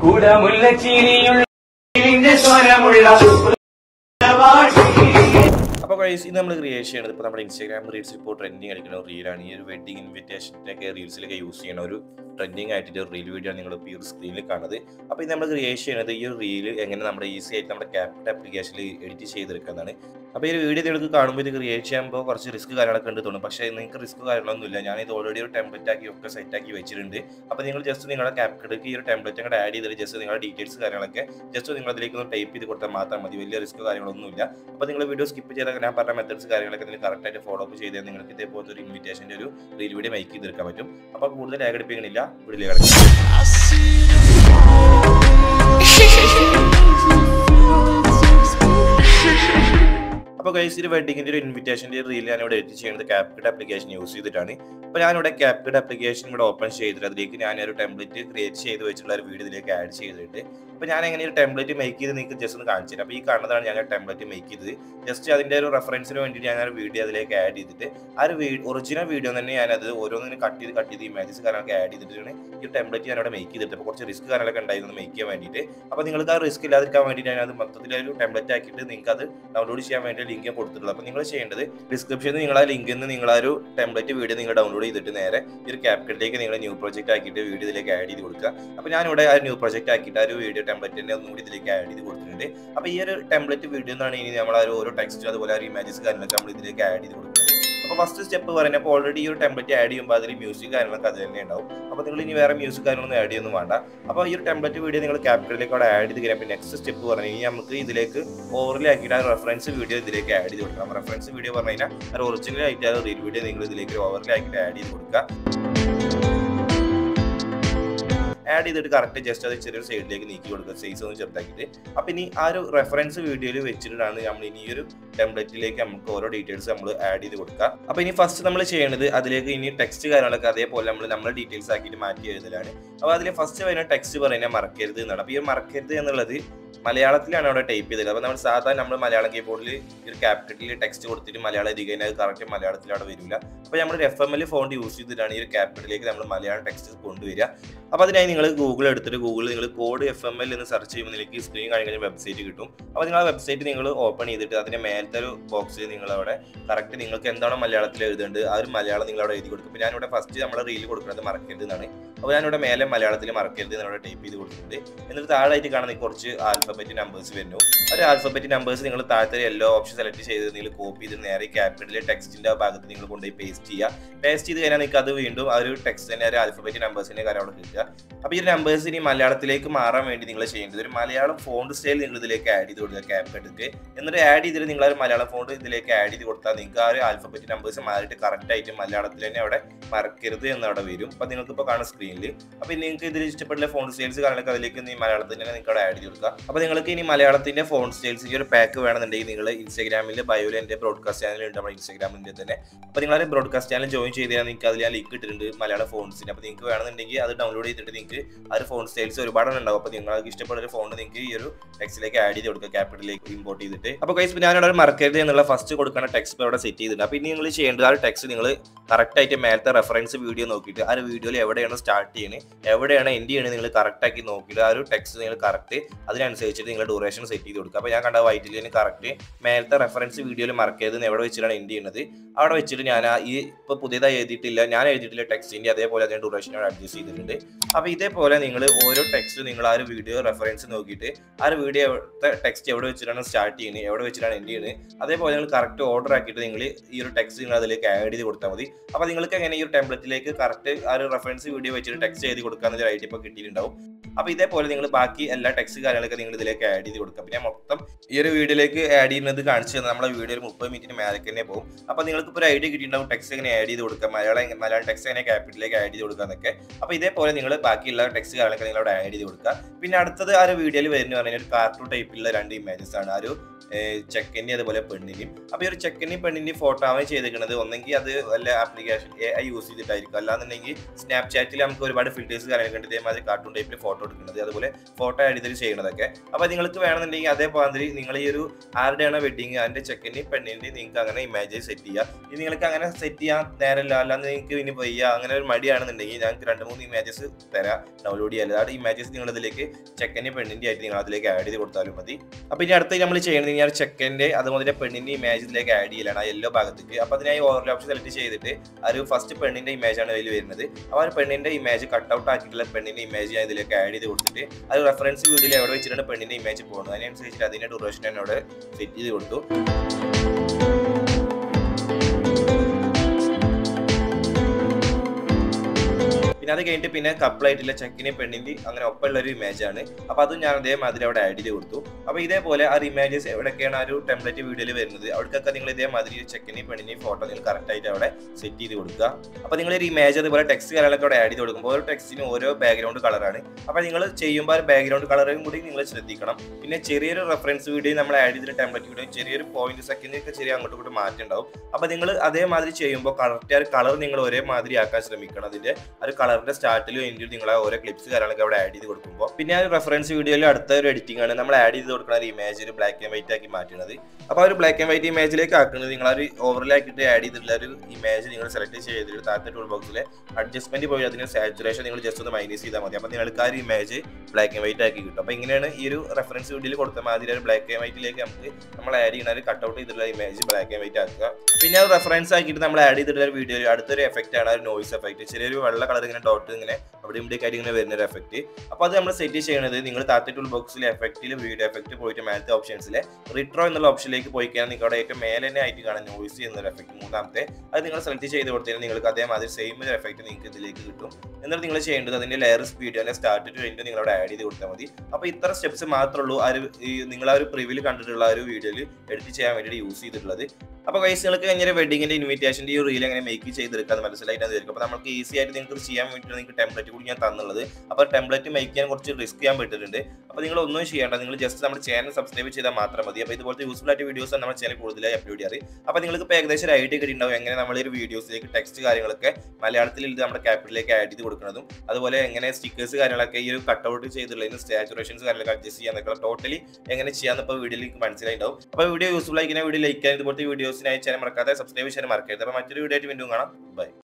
കൂടമുള്ള ചിരിയുള്ള സ്വരമുള്ള അപ്പോൾ ഗൈസ് ഇത് നമ്മൾ ക്രിയേറ്റ് ചെയ്യണത് ഇപ്പോൾ നമ്മുടെ ഇൻസ്റ്റാഗ്രാം റീൽസ് ഇപ്പോൾ ട്രെൻഡിങ് കളിക്കുന്ന ഒരു റീലാണ് ഈ ഒരു വെഡിങ് ഇൻവിറ്റേഷനൊക്കെ റീൽസിലൊക്കെ യൂസ് ചെയ്യണ ഒരു ട്രെൻഡിങ് ആയിട്ട് ഒരു റീൽ വീഡിയോ ആണ് നിങ്ങൾ ഇപ്പോൾ ഈ ഒരു സ്ക്രീനിൽ കാണുന്നത് അപ്പോൾ ഇത് നമ്മൾ ക്രിയേറ്റ് ചെയ്യണത് ഈ ഒരു റീൽ എങ്ങനെ നമ്മുടെ ഈസി ആയിട്ട് നമ്മുടെ ക്യാപ്റ്റ് ആപ്ലിക്കേഷനിൽ എഡിറ്റ് ചെയ്തെടുക്കുന്നതാണ് അപ്പോൾ ഈ ഒരു വീഡിയോ നിങ്ങൾക്ക് കാണുമ്പോൾ ഇത് ക്രിയേറ്റ് ചെയ്യുമ്പോൾ കുറച്ച് റിസ്ക് കാര്യങ്ങളൊക്കെ ഉണ്ട് തോന്നും പക്ഷേ നിങ്ങൾക്ക് റിസ്ക് കാര്യങ്ങളൊന്നുമില്ല ഞാൻ ഇത് ഓൾറെഡി ഒരു ടെംപ്ലേറ്റ് ആക്കി ഒക്കെ സെറ്റ് ആക്കി വെച്ചിട്ടുണ്ട് അപ്പോൾ നിങ്ങൾ ജസ്റ്റ് നിങ്ങളുടെ ക്യാപ്കൾക്ക് ഈ ഒരു ടെംപ്ലേറ്റ് അങ്ങോട്ട് ആഡ് ചെയ്തിട്ട് ജസ്റ്റ് നിങ്ങളുടെ ഡീറ്റെയിൽസ് കാര്യങ്ങളൊക്കെ ജസ്റ്റ് നിങ്ങൾ അതിലേക്ക് ഒന്ന് ടൈപ്പ് ചെയ്ത് കൊടുത്താൽ മാത്രം മതി വലിയ റിസ്ക് കാര്യങ്ങളൊന്നുമില്ല അപ്പോൾ നിങ്ങൾ വീഡിയോ സ്കിപ്പ് ചെയ്താൽ ഞാൻ പറഞ്ഞ മെത്തേഡ്സ് കാര്യങ്ങളൊക്കെ നിങ്ങൾ കറക്റ്റായിട്ട് ഫോളോ അപ്പ് ചെയ്താൽ നിങ്ങൾക്ക് ഇതേപോലത്തെ ഒരു ഇൻവിറ്റേഷൻ്റെ ഒരു റീൽ വീഡിയോ മേക്ക് ചെയ്തെടുക്കാൻ പറ്റും അപ്പോൾ കൂടുതൽ ഏകടിപ്പിക്കണില്ല വീഡിയോ കിടക്കാം അപ്പോൾ ഗൈസ് ഒരു വെഡിങ്ങിൻ്റെ ഒരു ഇൻവിറ്റേഷൻ്റെ റീൽ ഞാൻ ഇവിടെ എഡിറ്റ് ചെയ്യുന്നത് ക്യാപ്കട്ട് ആപ്ലിക്കേഷൻ യൂസ് ചെയ്തിട്ടാണ് അപ്പോൾ ഞാനിവിടെ ക്യാപ്കട്ട് ആപ്ലിക്കേഷൻ ഇവിടെ ഓപ്പൺ ചെയ്തിട്ട് അതിലേക്ക് ഞാൻ ഒരു ടെംപ്ലേറ്റ് ക്രിയേറ്റ് ചെയ്ത് വെച്ചിട്ടുള്ള ഒരു വീഡിയോ ഇതിലേക്ക് ആഡ് ചെയ്തിട്ട് അപ്പോൾ ഞാൻ എങ്ങനെ ഒരു ടെംപ്ലേറ്റ് മേക്ക് ചെയ്ത് നിങ്ങൾക്ക് ജസ്റ്റ് ഒന്ന് കാണിച്ചു തരാം അപ്പോൾ ഈ കാണുന്നതാണ് ഞാൻ ടെംപ്ലേറ്റ് മേക്ക് ചെയ്തത് ജസ്റ്റ് അതിൻ്റെ ഒരു റെഫറൻസിന് വേണ്ടിയിട്ട് ഞാൻ ഒരു വീഡിയോ അതിലേക്ക് ആഡ് ചെയ്തിട്ട് ആ ഒരു ഒറിജിനൽ വീഡിയോ തന്നെ ഞാനത് ഓരോന്നിനും കട്ട് ചെയ്ത് കട്ട് ചെയ്ത് ഇമേജസ് കാര്യങ്ങളൊക്കെ ആഡ് ചെയ്തിട്ടാണ് ഈ ടെംപ്ലേറ്റ് ഞാൻ അവിടെ മേക്ക് ചെയ്തിട്ട് അപ്പോൾ കുറച്ച് റിസ്ക് കാര്യങ്ങളൊക്കെ ഉണ്ടായിരുന്നു മേക്ക് ചെയ്യാൻ വേണ്ടിയിട്ട് അപ്പോൾ നിങ്ങൾക്ക് ആ റിസ്ക് ഇല്ലാതിരിക്കാൻ വേണ്ടിയിട്ട് ഞാൻ അത് മൊത്തത്തിൽ ഒരു ടെംപ്ലേറ്റ് ആക്കിയിട്ട് നിങ്ങൾക്ക് അത് ഡൗൺലോഡ് ചെയ്യാൻ വേണ്ടി ലിങ്ക് കൊടുത്തിട്ടുള്ളത് അപ്പോൾ നിങ്ങൾ ചെയ്യേണ്ടത് ഡിസ്ക്രിപ്ഷനിൽ നിങ്ങൾ ആ ലിങ്കിൽ നിന്ന് നിങ്ങൾ ആ ഒരു ടെംപ്ലേറ്റ് വീഡിയോ നിങ്ങൾ ഡൗൺലോഡ് ചെയ്തിട്ട് നേരെ ഈ ഒരു ക്യാപ്കട്ടിലേക്ക് നിങ്ങൾ ന്യൂ പ്രോജക്റ്റ് ആക്കിയിട്ട് വീഡിയോ ഇതിലേക്ക് ആഡ് ചെയ്ത് കൊടുക്കുക അപ്പോൾ ഞാനിവിടെ ആ ന്യൂ പ്രോജക്റ്റ് ആക്കിയിട്ട് ആ ഒരു വീഡിയോ ടെംപ്ലേറ്റിനെ ഒന്നും കൂടി ഇതിലേക്ക് ആഡ് ചെയ്ത് കൊടുത്തിട്ടുണ്ട് അപ്പോൾ ഈ ഒരു ടെംപ്ലേറ്റ് വീഡിയോ എന്നാണ് ഇനി നമ്മൾ ആ ഒരു ഓരോ ടെക്സ്റ്റ് അതുപോലെ ആ ഒരു ഇമേജസ് കാര്യങ്ങളൊക്കെ നമ്മൾ ഇതിലേക്ക് ആഡ് ചെയ്ത് കൊടുക്കുന്നത് അപ്പോൾ ഫസ്റ്റ് സ്റ്റെപ്പ് പറയുന്നത് അപ്പോൾ ഓൾറെഡി ഈ ഒരു ടെംപ്ലേറ്റ് ആഡ് ചെയ്യുമ്പോൾ അതിൽ മ്യൂസിക് കാര്യങ്ങളൊക്കെ അത് തന്നെ ഉണ്ടാവും അപ്പോൾ നിങ്ങൾ ഇനി വേറെ മ്യൂസിക് കാര്യങ്ങളൊന്നും ആഡ് ചെയ്യുന്നു വേണ്ട അപ്പോൾ ഈ ഒരു ടെംപ്ലേറ്റ് വീഡിയോ നിങ്ങൾ ക്യാപ്കട്ടിലേക്ക് അവിടെ ആഡ് ചെയ്ത് കഴിഞ്ഞാൽ നെക്സ്റ്റ് സ്റ്റെപ്പ് പറഞ്ഞു കഴിഞ്ഞാൽ നമുക്ക് ഇതിലേക്ക് ഓവർലേ ആക്കിയിട്ട് ആ റെഫറൻസ് വീഡിയോ ഇതിലേക്ക് ആഡ് ചെയ്ത് കൊടുക്കണം റെഫറൻസ് വീഡിയോ പറഞ്ഞു കഴിഞ്ഞാൽ ഒരു ഒറിജിനൽ ആയിട്ട് ആ റീൽ വീഡിയോ നിങ്ങൾ ഇതിലേക്ക് ഓവർലേ ആക്കിയിട്ട് ആഡ് ചെയ്ത് കൊടുക്കുക ആഡ് ചെയ്തിട്ട് കറക്റ്റ് ജസ്റ്റ് അത് ചെറിയൊരു സൈഡിലേക്ക് നീക്കി കൊടുക്കുക സൈസ് ഒന്ന് ചെറുതാക്കിയിട്ട് അപ്പം ഇനി ആ ഒരു റെഫറൻസ് വീഡിയോയിൽ വെച്ചിട്ടാണ് നമ്മൾ ഇനി ഈ ഒരു ടെംപ്ലേറ്റിലേക്ക് നമുക്ക് ഓരോ ഡീറ്റെയിൽസ് നമ്മൾ ആഡ് ചെയ്ത് കൊടുക്കുക അപ്പോൾ ഇനി ഫസ്റ്റ് നമ്മൾ ചെയ്യേണ്ടത് അതിലേക്ക് ഇനി ടെക്സ്റ്റ് കാര്യങ്ങളൊക്കെ അതേപോലെ നമ്മൾ നമ്മുടെ ഡീറ്റെയിൽസ് ആക്കിയിട്ട് മാറ്റി എഴുതലാണ് അപ്പോൾ അതിൽ ഫസ്റ്റ് വരുന്ന ടെക്സ്റ്റ് പറയുന്നത് മറക്കരുത് എന്നാണ് അപ്പോൾ ഈ മറക്കരുത് എന്നുള്ളത് മലയാളത്തിലാണ് അവിടെ ടൈപ്പ് ചെയ്തത് അപ്പോൾ നമ്മൾ സാധാരണ നമ്മൾ മലയാളം കീബോർഡിൽ ഒരു ക്യാപിറ്റലിൽ ടെക്സ്റ്റ് കൊടുത്തിട്ട് മലയാളം എഴുതി കഴിഞ്ഞാൽ അത് കറക്റ്റ് മലയാളത്തിൽ അവിടെ വരില്ല അപ്പോൾ നമ്മൾ F M L font use ചെയ്തിട്ടാണ് ഈ ഒരു ക്യാപിറ്റലിലേക്ക് നമ്മൾ മലയാളം ടെക്സ്റ്റ് കൊണ്ടുവരിക അപ്പോൾ അതിനായി നിങ്ങൾ ഗൂഗിൾ എടുത്തിട്ട് ഗൂഗിൾ നിങ്ങൾ കോഡ് എഫ് എം എൽ എന്ന് സെർച്ച് ചെയ്യുമ്പോൾ നിങ്ങൾക്ക് സ്ക്രീൻ കഴിഞ്ഞ വെബ്സൈറ്റ് കിട്ടും അപ്പോൾ നിങ്ങൾ ആ വെബ്സൈറ്റ് നിങ്ങൾ ഓപ്പൺ ചെയ്തിട്ട് അതിൻ്റെ മേലത്തെ ഒരു ബോക്സിൽ നിങ്ങൾ അവിടെ കറക്റ്റ് നിങ്ങൾക്ക് എന്താണോ മലയാളത്തിൽ എഴുതേണ്ടത് ആ ഒരു മലയാളം നിങ്ങൾ അവിടെ എഴുതി കൊടുക്കും അപ്പോൾ ഞാനിവിടെ ഫസ്റ്റ് നമ്മുടെ റീൽ കൊടുക്കുന്നത് മറക്കരുത് എന്നാണ് അപ്പോൾ ഞാനിവിടെ മേലെ മലയാളത്തിൽ മറക്കരുത് എന്നവിടെ ടൈപ്പ് ചെയ്ത് കൊടുത്തിട്ടുണ്ട് എന്നിട്ട് താഴായിട്ട് കാണുന്ന കുറച്ച് ആൽഫബറ്റ് നമ്പേഴ്സ് വരുന്നു ഒരു ആൽഫബറ്റ് നമ്പേഴ്സ് നിങ്ങൾ താഴത്തെ യെല്ലോ ഓപ്ഷൻ സെലക്ട് ചെയ്ത് നിങ്ങൾ കോപ്പി ചെയ്ത് നേരെ ക്യാപിറ്റലിലെ ടെക്സ്റ്റിന്റെ ഭാഗത്ത് നിങ്ങൾ കൊണ്ടുപോയി പേസ്റ്റ് ചെയ്യുക പേസ്റ്റ് ചെയ്ത് കഴിഞ്ഞാൽ നിങ്ങൾക്ക് അത് വീണ്ടും ആ ഒരു ടെക്സ്റ്റിന്റെ ഒരു ആൽഫബറ്റ് നമ്പേഴ്സിന്റെ കാര്യം അവിടെ കിട്ടുക അപ്പോൾ ഈ ഒരു നമ്പേഴ്സ് ഇനി മലയാളത്തിലേക്ക് മാറാൻ വേണ്ടി നിങ്ങൾ ചെയ്യേണ്ടത് ഒരു മലയാളം ഫോണ്ട് സ്റ്റൈൽ നിങ്ങൾ ഇതിലേക്ക് ആഡ് ചെയ്ത് കൊടുക്കുക ക്യാപിറ്റലിലേക്ക് എന്നിട്ട് ആഡ് ചെയ്തിട്ട് നിങ്ങൾ ആ ഒരു മലയാളം ഫോണ്ട് ഇതിലേക്ക് ആഡ് ചെയ്ത് കൊടുത്താൽ നിങ്ങൾക്ക് ആ ഒരു ആൽഫബറ്റ് നമ്പേഴ്സ് മാറിയിട്ട് കറക്റ്റ് ആയിട്ട് മലയാളത്തിൽ തന്നെ അവിടെ മറക്കരുത് എന്ന് അവിടെ വരും അപ്പോൾ നിങ്ങൾക്ക് ഇപ്പോൾ കാണുന്ന സ്ക്രീനിൽ അപ്പോൾ നിങ്ങൾക്ക് ഇതിൽ ഇഷ്ടപ്പെട്ട ഫോണ്ട് സ്റ്റൈൽസ് കാര്യങ്ങളൊക്കെ അതിലേക്ക് നീ മലയാളത്തിൽ തന്നെ നിങ്ങൾക്ക് അവിടെ ആഡ് ചെയ്ത് കൊടുക്കുക അപ്പോൾ നിങ്ങൾക്ക് ഇനി മലയാളത്തിന്റെ ഫോൺ സ്റ്റൈൽസ് ഈ ഒരു പാക്ക് വേണമെന്നുണ്ടെങ്കിൽ നിങ്ങൾ ഇൻസ്റ്റാഗ്രാമിൽ ബയോയിൽ എൻ്റെ ബ്രോഡ്കാസ്റ്റ് ചാനൽ ഉണ്ട് നമ്മുടെ ഇൻസ്റ്റാഗ്രാമിൻ്റെ തന്നെ അപ്പോൾ നിങ്ങൾ ആ ബ്രോഡ്കാസ്റ്റ് ചാനൽ ജോയിൻ ചെയ്ത് കഴിഞ്ഞാൽ നിങ്ങൾക്ക് അതിൽ ഞാൻ ലിങ്ക് ഇട്ടിട്ടുണ്ട് മലയാളം ഫോൺസിന് അപ്പോൾ നിങ്ങൾക്ക് വേണമെന്നുണ്ടെങ്കിൽ അത് ഡൗൺലോഡ് ചെയ്തിട്ട് നിങ്ങൾക്ക് ആ ഒരു ഫോൺ സ്റ്റൈൽസ് ഒരുപാട് ഉണ്ടാവും അപ്പോൾ നിങ്ങൾക്ക് ഇഷ്ടപ്പെട്ട ഒരു ഫോൺ നിങ്ങൾക്ക് ഈ ഒരു ടെക്സ്റ്റിലേക്ക് ആഡ് ചെയ്ത് കൊടുക്കുക ക്യാപിറ്റലിലേക്ക് ഇമ്പോർട്ട് ചെയ്തിട്ട് അപ്പോൾ കൈസ് ഞാനിവിടെ ഒരു മറക്കരുത് എന്നുള്ള ഫസ്റ്റ് കൊടുക്കുന്ന ടെക്സ്റ്റ് അവിടെ സെറ്റ് ചെയ്തിട്ടുണ്ട് അപ്പോൾ ഇനി നിങ്ങൾ ചെയ്യേണ്ടത് ആ ഒരു ടെക്സ്റ്റ് നിങ്ങൾ കറക്റ്റ് ആയിട്ട് മേലത്തെ റെഫറൻസ് വീഡിയോ നോക്കിയിട്ട് ആ ഒരു വീഡിയോയിൽ എവിടെയാണ് സ്റ്റാർട്ട് ചെയ്യുന്നത് എവിടെയാണ് എൻഡ് ചെയ്യണത് നിങ്ങൾ കറക്റ്റ് ആക്കി നോക്കിയിട്ട് ആ ഒരു ടെക്സ്റ്റ് നിങ്ങൾ കറക്റ്റ് അതിനനുസരിച്ചിട്ട് നിങ്ങൾ ഡ്യൂറേഷൻ സെറ്റ് ചെയ്ത് കൊടുക്കുക അപ്പോൾ ഞാൻ കണ്ട വൈറ്റിൽ കറക്റ്റ് മേലത്തെ റെഫറൻസ് വീഡിയോയിൽ മറക്കരുത് എവിടെ വെച്ചിട്ടാണ് എൻഡ് ചെയ്യുന്നത് അവിടെ വെച്ചിട്ട് ഞാൻ ആ ഈ ഇപ്പോൾ പുതിയതായി എഴുതിയിട്ടില്ല ഞാൻ എഴുതിയിട്ടില്ല ടെക്സ്റ്റിൻ്റെ അതേപോലെ അതിൻ്റെ ഡ്യൂറേഷൻ അഡ്ജസ്റ്റ് ചെയ്തിട്ടുണ്ട് അപ്പോൾ ഇതേപോലെ നിങ്ങൾ ഓരോ ടെക്സ്റ്റ് നിങ്ങൾ ആ ഒരു വീഡിയോ റെഫറൻസ് നോക്കിയിട്ട് ആ ഒരു വീഡിയോ ടെക്സ്റ്റ് എവിടെ വെച്ചിട്ടാണ് സ്റ്റാർട്ട് ചെയ്യുന്നത് എവിടെ വെച്ചിട്ടാണ് എൻഡ് ചെയ്യുന്നത് അതേപോലെ നിങ്ങൾ കറക്റ്റ് ഓർഡർ ആക്കിയിട്ട് നിങ്ങൾ ഈ ഒരു ടെക്സ്റ്റ് നിങ്ങൾ അതിലേക്ക് ആഡ് ചെയ്ത് കൊടുത്താൽ മതി അപ്പോൾ നിങ്ങൾക്ക് എങ്ങനെ ഈ ഒരു ടെംപ്ലേറ്റിലേക്ക് കറക്റ്റ് ആ ഒരു റെഫറൻസ് വീഡിയോ വെച്ചിട്ട് ടെക്സ്റ്റ് എഴുതി കൊടുക്കാമെന്നൊരു ഐഡിയ ഇപ്പോൾ കിട്ടിയിട്ടുണ്ടാവും അപ്പോൾ ഇതേപോലെ നിങ്ങൾ ബാക്കി എല്ലാ ടെക്സ്റ്റ് കാര്യങ്ങളൊക്കെ നിങ്ങൾ ഇതിലേക്ക് ആഡ് ചെയ്ത് കൊടുക്കുക പിന്നെ മൊത്തം ഈ ഒരു വീഡിയോയിലേക്ക് ആഡ് ചെയ്യുന്നത് കാണിച്ചു തന്നെ നമ്മുടെ വീഡിയോയിൽ മുപ്പത് മിനിറ്റിന് മേലേക്ക് തന്നെ പോകും അപ്പോൾ നിങ്ങൾക്ക് ഇപ്പോൾ ഒരു ഐഡിയ കിട്ടിയിട്ടുണ്ടാവും ടെക്സ്റ്റ് എങ്ങനെ ആഡ് ചെയ്ത് കൊടുക്കുക മലയാളം എങ്ങനെ- മലയാളം ടെക്സ്റ്റ് എങ്ങനെ ക്യാപിറ്റലിലേക്ക് ആഡ് ചെയ്ത് കൊടുക്കുക എന്നൊക്കെ അപ്പോൾ ഇതേപോലെ നിങ്ങൾ ബാക്കിയുള്ള ടെക്സ്റ്റ് കാര്യങ്ങളൊക്കെ നിങ്ങൾ അവിടെ ആഡ് ചെയ്ത് കൊടുക്കുക പിന്നെ അടുത്തത് ആ ഒരു വീഡിയോയിൽ വരുന്ന പറഞ്ഞാൽ ഒരു കാർട്ടൂൺ ടൈപ്പിലുള്ള രണ്ട് ഇമേജസ് ആണ് ആ ഒരു ചെക്കൻ്റെ അതുപോലെ പെണ്ണിൻ്റെയും അപ്പോൾ ഈ ഒരു ചെക്കൻ്റെയും പെണ്ണിൻ്റെയും ഫോട്ടോ അവൻ ചെയ്തിരിക്കുന്നത് ഒന്നെങ്കിൽ അത് വല്ല ആപ്ലിക്കേഷൻ എ ഐ യൂസ് ചെയ്തിട്ടായിരിക്കും അല്ലാന്നുണ്ടെങ്കിൽ സ്നാപ്ചാറ്റിൽ നമുക്ക് ഒരുപാട് ഫിൽറ്റേഴ്സ് കാര്യങ്ങളൊക്കെ ഉണ്ട് ഇതേമാതിരി കാർട്ടൂൺ ടൈപ്പിൽ ഫോട്ടോ എടുക്കുന്നത് അതുപോലെ ഫോട്ടോ ആഡ് ചെയ്തിട്ട് ചെയ്യണതൊക്കെ അപ്പോൾ നിങ്ങൾക്ക് വേണമെന്നുണ്ടെങ്കിൽ അതേമാതിരി നിങ്ങൾ ഈ ഒരു ആരുടെയാണ് വെഡിങ് അതിന്റെ ചെക്കൻ്റെ പെണ്ണിൻ്റെ നിങ്ങൾക്ക് അങ്ങനെ ഇമേജ് സെറ്റ് ചെയ്യാം ഇനി നിങ്ങൾക്ക് അങ്ങനെ സെറ്റ് ചെയ്യാൻ നേരമില്ല അല്ലാന്ന് നിങ്ങൾക്ക് ഇനി വയ്യ അങ്ങനെ ഒരു മടിയാണെന്നുണ്ടെങ്കിൽ ഞങ്ങൾക്ക് രണ്ട് മൂന്ന് ഇമേജസ് തരാം ഡൗൺലോഡ് ചെയ്യാൻ ആ ഇമേജസ് നിങ്ങൾ ഇതിലേക്ക് ചെക്കൻ്റെ പെണ്ണിൻ്റെ ആയിട്ട് നിങ്ങൾ അതിലേക്ക് ആഡ് ചെയ്ത് കൊടുത്താലും മതി അപ്പോൾ ഇനി അടുത്ത് നമ്മൾ ചെയ്യുന്നത് കഴിഞ്ഞാൽ ചെക്കൻ്റെ അതുപോലെ പെണ്ണിൻ്റെ ഇമേജ് ഇതിലേക്ക് ആഡ് ചെയ്യലാണ് ആ യെല്ലോ ഭാഗത്തേക്ക് അപ്പോൾ അതിനായി ഓവർ ഓപ്ഷൻ സെലക്ട് ചെയ്തിട്ട് ആ ഒരു ഫസ്റ്റ് പെണ്ണിൻ്റെ ഇമേജ് ആണ് അതിൽ വരുന്നത് അപ്പോൾ ആ ഒരു പെണ്ണിൻ്റെ ഇമേജ് കട്ട് ഔട്ട് ആക്കിയിട്ടുള്ള പെണ്ണിൻ്റെ ഇമേജ് ഞാൻ ഇതിലേക്ക് ആഡ് ചെയ്ത് കൊടുത്തിട്ട് അത് റെഫറൻസ് വീഡിയോയിൽ എവിടെ വെച്ചിട്ടാണ് പെണ്ണിൻ്റെ ഇമേജ് പോകുന്നത് അതിനനുസരിച്ചിട്ട് അതിൻ്റെ ഡ്യൂറേഷൻ എന്നോട് സെറ്റ് ചെയ്ത് കൊടുത്തു പിന്നെ അത് കഴിഞ്ഞിട്ട് പിന്നെ കപ്പിളായിട്ടുള്ള ചെക്കിനെ പെണ്ണിൻ്റെ അങ്ങനെ ഒപ്പമുള്ള ഒരു ഇമേജ് ആണ് അപ്പോൾ അതും ഞാൻ അതേമാതിരി അവിടെ ആഡ് ചെയ്ത് കൊടുത്തു അപ്പോൾ ഇതേപോലെ ആ ഒരു ഇമേജസ് എവിടെയൊക്കെയാണ് ആ ഒരു ടെംപ്ലേറ്റ് വീഡിയോയിൽ വരുന്നത് അവിടേക്കൊക്കെ നിങ്ങൾ ഇതേമാതിരി ചെക്കിനെയും പെണ്ണിനെയും ഫോട്ടോ നിങ്ങൾ കറക്റ്റ് ആയിട്ട് അവിടെ സെറ്റ് ചെയ്ത് കൊടുക്കുക അപ്പോൾ നിങ്ങൾ ഒരു ഇമേജ് അതുപോലെ ടെക്സ്റ്റ് കാര്യങ്ങളൊക്കെ അവിടെ ആഡ് ചെയ്ത് കൊടുക്കുമ്പോൾ ഓരോ ടെക്സ്റ്റിനും ഓരോ ബാക്ക്ഗ്രൗണ്ട് കളറാണ് അപ്പോൾ നിങ്ങൾ ചെയ്യുമ്പോൾ ആ ബാക്ക്ഗ്രൗണ്ട് കളറും കൂടി നിങ്ങൾ ശ്രദ്ധിക്കണം പിന്നെ ചെറിയൊരു റെഫറൻസ് വീഡിയോ നമ്മൾ ആഡ് ചെയ്തിട്ട് ടെംപ്ലേറ്റ് വീഡിയോ ചെറിയൊരു പോയിന്റ് സെക്കൻഡ് ഒക്കെ ചെറിയ അങ്ങോട്ടും ഇങ്ങോട്ടും മാറ്റം ഉണ്ടാവും അപ്പോൾ നിങ്ങൾ അതേമാതിരി ചെയ്യുമ്പോൾ കറക്റ്റ് ആ ഒരു കളർ നിങ്ങൾ ഒരേ മാതിരി ആക്കാൻ ശ്രമിക്കണം അതിന്റെ ആ ഒരു കളറിന്റെ സ്റ്റാർട്ടിലും എൻഡിലും നിങ്ങൾ ആ ഓരോ ക്ലിപ്സ് കാര്യങ്ങളൊക്കെ അവിടെ ആഡ് ചെയ്ത് കൊടുക്കുമ്പോൾ പിന്നെ ആ ഒരു റെഫറൻസ് വീഡിയോയിൽ അടുത്ത ഒരു എഡിറ്റിംഗ് ആണ് നമ്മൾ ആഡ് ചെയ്ത് കൊടുക്കുന്ന ഒരു ഇമേജ് ഒരു ബ്ലാക്ക് ആൻഡ് വൈറ്റ് ആക്കി മാറ്റുന്നത് അപ്പോൾ ആ ഒരു ബ്ലാക്ക് ആൻഡ് വൈറ്റ് ഇമേജിലേക്ക് ആക്കുന്നത് നിങ്ങൾ ആ ഒരു ഓവറിലാക്കിയിട്ട് ആഡ് ചെയ്തിട്ടുള്ള ഒരു ഇമേജ് നിങ്ങൾ സെലക്ട് ചെയ്തിട്ട് താഴത്തെ ടൂൾ ബോക്സിലെ അഡ്ജസ്റ്റ്മെന്റ് പോയി അതിന് സാച്ചുറേഷൻ നിങ്ങൾ ജസ്റ്റ് ഒന്ന് മൈനസ് ചെയ്താൽ മതി അപ്പോൾ നിങ്ങൾക്ക് ആ ഒരു ഇമേജ് ബ്ലാക്ക് ആൻഡ് വൈറ്റ് ആക്കി കിട്ടും അപ്പോൾ ഇങ്ങനെയാണ് ഈ ഒരു റെഫറൻസ് വീഡിയോയിൽ കൊടുത്ത മാതിരി ഒരു ബ്ലാക്ക് ആൻഡ് വൈറ്റിലേക്ക് നമുക്ക് നമ്മൾ ആഡ് ചെയ്യുന്ന ഒരു കട്ട് ഔട്ട് ചെയ്തിട്ടുള്ള ഇമേജ് ബ്ലാക്ക് ആൻഡ് വൈറ്റ് ആക്കുക പിന്നെ അത് റെഫറൻസ് ആക്കിയിട്ട് നമ്മൾ ആഡ് ചെയ്തിട്ടുള്ള ഒരു വീഡിയോയിൽ അടുത്തൊരു എഫക്റ്റ് ആണ് ഒരു നോയിസ് എഫക്റ്റ് ചെറിയൊരു വെള്ള കളർ ഇങ്ങനെ ഡോട്ട് ഇങ്ങനെ അവിടെ ഇവിടെ ആയിട്ട് ഇങ്ങനെ വരുന്ന ഒരു എഫക്റ്റ് അപ്പോൾ അത് നമ്മൾ സെറ്റ് ചെയ്യണത് നിങ്ങൾ താഴത്തെ ടൂൾ ബോക്സിൽ എഫക്റ്റിൽ വീഡിയോ എഫക്റ്റ് പോയിട്ട് മേലത്തെ ഓപ്ഷൻസിലെ റിട്രോ എന്നുള്ള ഓപ്ഷനിലേക്ക് പോയി കഴിഞ്ഞാൽ നിങ്ങൾക്ക് അവിടെ ഏറ്റവും മേലെ തന്നെ ആയിട്ട് കാണാൻ നോയിസ് എന്നൊരു എഫക്റ്റ് മൂന്നാമത്തെ അത് നിങ്ങൾ സെലക്ട് ചെയ്ത് കൊടുത്താൽ നിങ്ങൾക്ക് അതേമാതിരി സെയിം ഒരു എഫക്റ്റ് നിങ്ങൾക്ക് ഇതിലേക്ക് കിട്ടും എന്നിട്ട് നിങ്ങൾ ചെയ്യേണ്ടത് അതിന്റെ ലെയർ വീഡിയോനെ സ്റ്റാർട്ട് ടു എൻഡ് നിങ്ങൾ അവിടെ ആഡ് ചെയ്ത് കൊടുത്താൽ മതി അപ്പോൾ ഇത്ര സ്റ്റെപ്സ് മാത്രമേ ഉള്ളൂ ആ ഒരു ഈ നിങ്ങൾ ആ ഒരു പ്രിവിൽ കണ്ടിട്ടുള്ള ആ ഒരു വീഡിയോയിൽ എഡിറ്റ് ചെയ്യാൻ വേണ്ടിയിട്ട് യൂസ് ചെയ്തിട്ടുള്ളത് അപ്പോൾ കൈസ് നിങ്ങൾക്ക് കഴിഞ്ഞ വെഡിങ്ങിന്റെ ഇൻവിറ്റേഷൻ്റെ ഈ റീൽ എങ്ങനെ മേക്ക് ചെയ്തെടുക്കാന്ന് മനസ്സിലായിട്ട് തരും അപ്പോൾ നമുക്ക് ഈസി ആയിട്ട് നിങ്ങൾക്ക് ചെയ്യാൻ വേണ്ടിയിട്ട് നിങ്ങൾക്ക് ടെംപ്ലേറ്റ് കൂടി ഞാൻ തന്നുള്ളത് അപ്പോൾ ടെംപ്ലേറ്റ് മേക്ക് ചെയ്യാൻ കുറച്ച് റിസ്ക് ചെയ്യാൻ പറ്റിയിട്ടുണ്ട് അപ്പോൾ നിങ്ങൾ ഒന്നും ചെയ്യേണ്ട നിങ്ങൾ ജസ്റ്റ് നമ്മുടെ ചാനൽ സബ്സ്ക്രൈബ് ചെയ്താൽ മാത്രം മതി അപ്പോൾ ഇതുപോലത്തെ യൂസ്ഫുൾ ആയിട്ട് വീഡിയോസ് നമ്മുടെ ചാനൽ കൂടുതലായി അപ്ലോഡ് ചെയ്യാറ് അപ്പോൾ നിങ്ങൾക്ക് ഇപ്പോൾ ഏകദേശം ഒരു ഐഡിയ കിട്ടിയിട്ടുണ്ടാവും എങ്ങനെ നമ്മൾ ഈ ഒരു വീഡിയോസിലേക്ക് ടെക്സ്റ്റ് കാര്യങ്ങളൊക്കെ മലയാളത്തിൽ ഇത് നമ്മുടെ ക്യാപിറ്റലിലേക്ക് ആഡ് ചെയ്ത് കൊടുക്കുന്നതും അതുപോലെ എങ്ങനെ സ്റ്റിക്കേഴ്സ് കാര്യങ്ങളൊക്കെ ഈ ഒരു കട്ട് ഔട്ട് ചെയ്തിട്ടുള്ളതിന് സ്റ്റാച്ചുറേഷൻസ് കാര്യങ്ങളൊക്കെ അഡ്ജസ്റ്റ് ചെയ്യാന്നൊക്കെ ടോട്ടലി എങ്ങനെ ചെയ്യാന്ന് ഇപ്പോൾ വീഡിയോയിൽ മനസ്സിലായിട്ടുണ്ടാവും അപ്പോൾ വീഡിയോ യൂസ്ഫുൾ ആയി വീഡിയോ ലൈക്ക് ചെയ്യാൻ ഇതുപോലത്തെ വീഡിയോസിനായി ചാനൽ മറക്കാതെ സബ്സ്ക്രൈബ് ചെയ്യാൻ മറക്കരുത് അപ്പോൾ മറ്റൊരു വീഡിയോ ആയിട്ട് വീണ്ടും കാണാം ബൈ